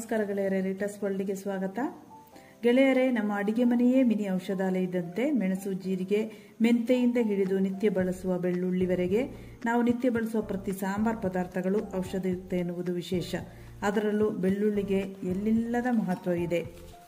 ನಮಸ್ಕಾರ ಗೆಳೆಯರೇ ರಿಟಸ್ ವರ್ಲ್ಡ್ಗೆ ಸ್ವಾಗತ ಗೆಳೆಯರೇ ನಮ್ಮ ಅಡಿಗೆ ಮನೆಯೇ ಮಿನಿ ಔಷಧಾಲಯ ಇದ್ದಂತೆ ಮೆಣಸು ಜೀರಿಗೆ ಮೆಂತೆಯಿಂದ ಹಿಡಿದು ನಿತ್ಯ ಬಳಸುವ ಬೆಳ್ಳುಳ್ಳಿವರೆಗೆ ನಾವು ನಿತ್ಯ ಬಳಸುವ ಪ್ರತಿ ಸಾಂಬಾರ್ ಪದಾರ್ಥಗಳು ಔಷಧಯುಕ್ತ ಎನ್ನುವುದು ವಿಶೇಷ ಅದರಲ್ಲೂ ಬೆಳ್ಳುಳ್ಳಿಗೆ ಎಲ್ಲಿಲ್ಲದ ಮಹತ್ವ ಇದೆ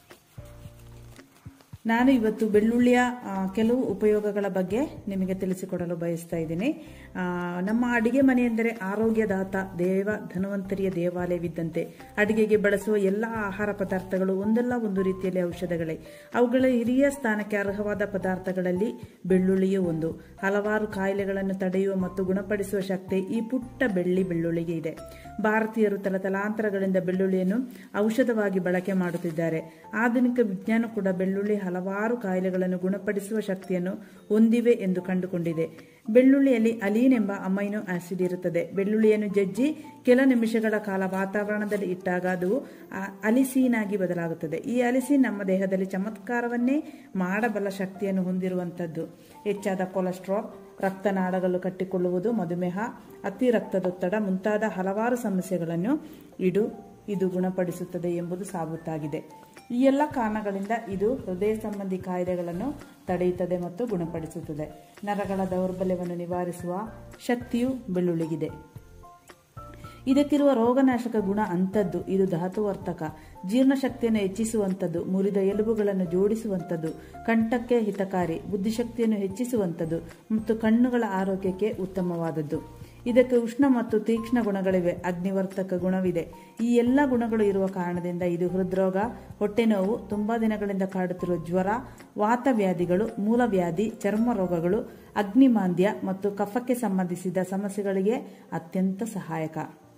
ನಾನು ಇವತ್ತು ಬೆಳ್ಳುಳ್ಳಿಯ ಆ, ಕೆಲವು ಉಪಯೋಗಗಳ ಬಗ್ಗೆ ನಿಮಗೆ ತಿಳಿಸಿಕೊಡಲು ಬಯಸ್ತಾ ಇದ್ದೀನಿ ಆ, ನಮ್ಮ ಅಡಿಗೆ ಮನೆ ಎಂದರೆ ಆರೋಗ್ಯದಾತ ದೇವ ಧನ್ವಂತರಿಯ ದೇವಾಲಯವಿದ್ದಂತೆ ಅಡಿಗೆಗೆ ಬಳಸುವ ಎಲ್ಲ ಆಹಾರ ಪದಾರ್ಥಗಳು ಒಂದಲ್ಲ ಒಂದು ರೀತಿಯಲ್ಲಿ ಔಷಧಗಳೇ ಅವುಗಳ ಹಿರಿಯ ಸ್ಥಾನಕ್ಕೆ ಅರ್ಹವಾದ ಪದಾರ್ಥಗಳಲ್ಲಿ ಬೆಳ್ಳುಳ್ಳಿಯೂ ಒಂದು ಹಲವಾರು ಕಾಯಿಲೆಗಳನ್ನು ತಡೆಯುವ ಮತ್ತು ಗುಣಪಡಿಸುವ ಶಕ್ತಿ ಈ ಪುಟ್ಟ ಬೆಳ್ಳಿ ಬೆಳ್ಳುಳ್ಳಿಗೆ ಇದೆ ಭಾರತೀಯರು ತಲತಲಾಂತರಗಳಿಂದ ಬೆಳ್ಳುಳ್ಳಿಯನ್ನು ಔಷಧವಾಗಿ ಬಳಕೆ ಮಾಡುತ್ತಿದ್ದಾರೆ ಆಧುನಿಕ ವಿಜ್ಞಾನ ಕೂಡ ಬೆಳ್ಳುಳ್ಳಿ ಹಲವಾರು ಕಾಯಿಲೆಗಳನ್ನು ಗುಣಪಡಿಸುವ ಶಕ್ತಿಯನ್ನು ಹೊಂದಿವೆ ಎಂದು ಕಂಡುಕೊಂಡಿದೆ ಬೆಳ್ಳುಳ್ಳಿಯಲ್ಲಿ ಅಲೀನ್ ಎಂಬ ಅಮೈನೋ ಆಸಿಡ್ ಇರುತ್ತದೆ ಬೆಳ್ಳುಳ್ಳಿಯನ್ನು ಜಜ್ಜಿ ಕೆಲ ನಿಮಿಷಗಳ ಕಾಲ ವಾತಾವರಣದಲ್ಲಿ ಇಟ್ಟಾಗ ಅದು ಆ- ಅಲಿಸೀನ್ ಆಗಿ ಬದಲಾಗುತ್ತದೆ ಈ ಅಲಿಸೀನ್ ನಮ್ಮ ದೇಹದಲ್ಲಿ ಚಮತ್ಕಾರವನ್ನೇ ಮಾಡಬಲ್ಲ ಶಕ್ತಿಯನ್ನು ಹೊಂದಿರುವಂತದ್ದು ಹೆಚ್ಚಾದ ಕೊಲೆಸ್ಟ್ರಾಲ್ ರಕ್ತನಾಳಗಳು ಕಟ್ಟಿಕೊಳ್ಳುವುದು ಮಧುಮೇಹ ಅತಿ ರಕ್ತದೊತ್ತಡ ಮುಂತಾದ ಹಲವಾರು ಸಮಸ್ಯೆಗಳನ್ನು ಇಡು ಇದು ಗುಣಪಡಿಸುತ್ತದೆ ಎಂಬುದು ಸಾಬೀತಾಗಿದೆ ಈ ಎಲ್ಲ ಕಾರಣಗಳಿಂದ ಇದು ಹೃದಯ ಸಂಬಂಧಿ ಕಾಯಿಲೆಗಳನ್ನು ತಡೆಯುತ್ತದೆ ಮತ್ತು ಗುಣಪಡಿಸುತ್ತದೆ ನರಗಳ ದೌರ್ಬಲ್ಯವನ್ನು ನಿವಾರಿಸುವ ಶಕ್ತಿಯು ಬೆಳ್ಳುಳ್ಳಿಗಿದೆ ಇದಕ್ಕಿರುವ ರೋಗನಾಶಕ ಗುಣ ಅಂಥದ್ದು ಇದು ಧಾತುವರ್ತಕ ಜೀರ್ಣಶಕ್ತಿಯನ್ನು ಹೆಚ್ಚಿಸುವಂಥದ್ದು ಮುರಿದ ಎಲುಬುಗಳನ್ನು ಜೋಡಿಸುವಂಥದ್ದು ಕಂಠಕ್ಕೆ ಹಿತಕಾರಿ ಬುದ್ಧಿಶಕ್ತಿಯನ್ನು ಹೆಚ್ಚಿಸುವಂಥದ್ದು ಮತ್ತು ಕಣ್ಣುಗಳ ಆರೋಗ್ಯಕ್ಕೆ ಉತ್ತಮವಾದದ್ದು ಇದಕ್ಕೆ ಉಷ್ಣ ಮತ್ತು ತೀಕ್ಷ್ಣ ಗುಣಗಳಿವೆ ಅಗ್ನಿವರ್ತಕ ಗುಣವಿದೆ ಈ ಎಲ್ಲ ಗುಣಗಳು ಇರುವ ಕಾರಣದಿಂದ ಇದು ಹೃದ್ರೋಗ ಹೊಟ್ಟೆ ನೋವು ತುಂಬಾ ದಿನಗಳಿಂದ ಕಾಡುತ್ತಿರುವ ಜ್ವರ ವಾತವ್ಯಾಧಿಗಳು ಮೂಲವ್ಯಾಧಿ ಚರ್ಮ ರೋಗಗಳು ಅಗ್ನಿಮಾಂದ್ಯ ಮತ್ತು ಕಫಕ್ಕೆ ಸಂಬಂಧಿಸಿದ ಸಮಸ್ಯೆಗಳಿಗೆ ಅತ್ಯಂತ ಸಹಾಯಕ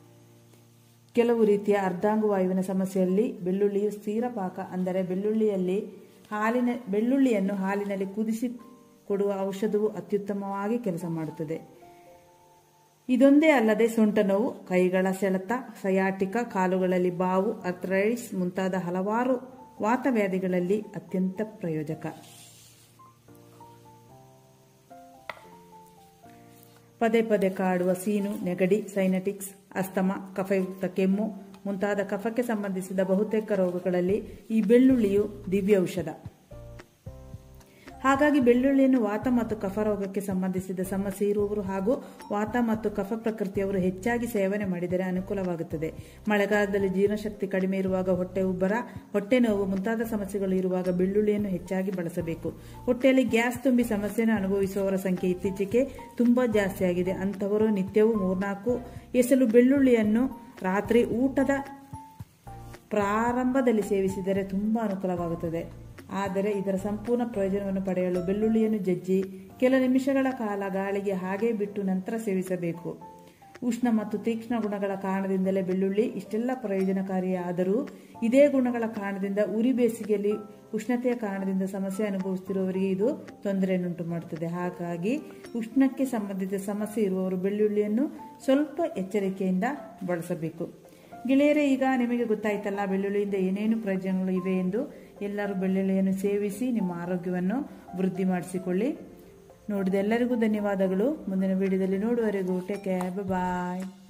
ಕೆಲವು ರೀತಿಯ ಅರ್ಧಾಂಗವಾಯುವಿನ ಸಮಸ್ಯೆಯಲ್ಲಿ ಬೆಳ್ಳುಳ್ಳಿಯು ಸ್ಥಿರ ಪಾಕ ಅಂದರೆ ಬೆಳ್ಳುಳ್ಳಿಯಲ್ಲಿ ಹಾಲಿನ ಬೆಳ್ಳುಳ್ಳಿಯನ್ನು ಹಾಲಿನಲ್ಲಿ ಕುದಿಸಿ ಕೊಡುವ ಔಷಧವು ಅತ್ಯುತ್ತಮವಾಗಿ ಕೆಲಸ ಮಾಡುತ್ತದೆ ಇದೊಂದೇ ಅಲ್ಲದೆ ಸೊಂಟ ನೋವು ಕೈಗಳ ಸೆಳೆತ ಸಯಾಟಿಕ ಕಾಲುಗಳಲ್ಲಿ ಬಾವು ಅರ್ಥರೈಟಿಸ್ ಮುಂತಾದ ಹಲವಾರು ವಾತವ್ಯಾಧಿಗಳಲ್ಲಿ ಅತ್ಯಂತ ಪ್ರಯೋಜಕ ಪದೇ ಪದೇ ಕಾಡುವ ಸೀನು ನೆಗಡಿ ಸೈನಟಿಕ್ಸ್ ಅಸ್ತಮ ಕಫಯುಕ್ತ ಕೆಮ್ಮು ಮುಂತಾದ ಕಫಕ್ಕೆ ಸಂಬಂಧಿಸಿದ ಬಹುತೇಕ ರೋಗಗಳಲ್ಲಿ ಈ ಬೆಳ್ಳುಳ್ಳಿಯು ದಿವ್ಯ ಔಷಧ ಹಾಗಾಗಿ ಬೆಳ್ಳುಳ್ಳಿಯನ್ನು ವಾತ ಮತ್ತು ಕಫ ರೋಗಕ್ಕೆ ಸಂಬಂಧಿಸಿದ ಸಮಸ್ಯೆ ಇರುವವರು ಹಾಗೂ ವಾತ ಮತ್ತು ಕಫ ಪ್ರಕೃತಿಯವರು ಹೆಚ್ಚಾಗಿ ಸೇವನೆ ಮಾಡಿದರೆ ಅನುಕೂಲವಾಗುತ್ತದೆ ಮಳೆಗಾಲದಲ್ಲಿ ಜೀರ್ಣಶಕ್ತಿ ಕಡಿಮೆ ಇರುವಾಗ ಹೊಟ್ಟೆ ಉಬ್ಬರ ಹೊಟ್ಟೆ ನೋವು ಮುಂತಾದ ಸಮಸ್ಯೆಗಳು ಇರುವಾಗ ಬೆಳ್ಳುಳ್ಳಿಯನ್ನು ಹೆಚ್ಚಾಗಿ ಬಳಸಬೇಕು ಹೊಟ್ಟೆಯಲ್ಲಿ ಗ್ಯಾಸ್ ತುಂಬಿ ಸಮಸ್ಯೆಯನ್ನು ಅನುಭವಿಸುವವರ ಸಂಖ್ಯೆ ಇತ್ತೀಚೆಗೆ ತುಂಬಾ ಜಾಸ್ತಿ ಆಗಿದೆ ಅಂತವರು ನಿತ್ಯವೂ ಮೂರ್ನಾಲ್ಕು ಎಸಲು ಬೆಳ್ಳುಳ್ಳಿಯನ್ನು ರಾತ್ರಿ ಊಟದ ಪ್ರಾರಂಭದಲ್ಲಿ ಸೇವಿಸಿದರೆ ತುಂಬಾ ಅನುಕೂಲವಾಗುತ್ತದೆ ಆದರೆ ಇದರ ಸಂಪೂರ್ಣ ಪ್ರಯೋಜನವನ್ನು ಪಡೆಯಲು ಬೆಳ್ಳುಳ್ಳಿಯನ್ನು ಜಜ್ಜಿ ಕೆಲ ನಿಮಿಷಗಳ ಕಾಲ ಗಾಳಿಗೆ ಹಾಗೆ ಬಿಟ್ಟು ನಂತರ ಸೇವಿಸಬೇಕು ಉಷ್ಣ ಮತ್ತು ತೀಕ್ಷ್ಣ ಗುಣಗಳ ಕಾರಣದಿಂದಲೇ ಬೆಳ್ಳುಳ್ಳಿ ಇಷ್ಟೆಲ್ಲ ಪ್ರಯೋಜನಕಾರಿಯಾದರೂ ಇದೇ ಗುಣಗಳ ಕಾರಣದಿಂದ ಉರಿ ಬೇಸಿಗೆಯಲ್ಲಿ ಉಷ್ಣತೆಯ ಕಾರಣದಿಂದ ಸಮಸ್ಯೆ ಅನುಭವಿಸುತ್ತಿರುವವರಿಗೆ ಇದು ತೊಂದರೆಯನ್ನುಂಟು ಮಾಡುತ್ತದೆ ಹಾಗಾಗಿ ಉಷ್ಣಕ್ಕೆ ಸಂಬಂಧಿತ ಸಮಸ್ಯೆ ಇರುವವರು ಬೆಳ್ಳುಳ್ಳಿಯನ್ನು ಸ್ವಲ್ಪ ಎಚ್ಚರಿಕೆಯಿಂದ ಬಳಸಬೇಕು ಗೆಳೆಯರೇ ಈಗ ನಿಮಗೆ ಗೊತ್ತಾಯ್ತಲ್ಲ ಬೆಳ್ಳುಳ್ಳಿಯಿಂದ ಏನೇನು ಪ್ರಯೋಜನಗಳು ಇವೆ ಎಂದು ಎಲ್ಲರೂ ಬೆಳ್ಳುಳ್ಳಿಯನ್ನು ಸೇವಿಸಿ ನಿಮ್ಮ ಆರೋಗ್ಯವನ್ನು ವೃದ್ಧಿ ಮಾಡಿಸಿಕೊಳ್ಳಿ ನೋಡಿದ ಎಲ್ಲರಿಗೂ ಧನ್ಯವಾದಗಳು ಮುಂದಿನ ವಿಡಿಯೋದಲ್ಲಿ ನೋಡುವವರೆಗೂ ಟೇಕ್ ಕೇರ್ ಬಾಯ್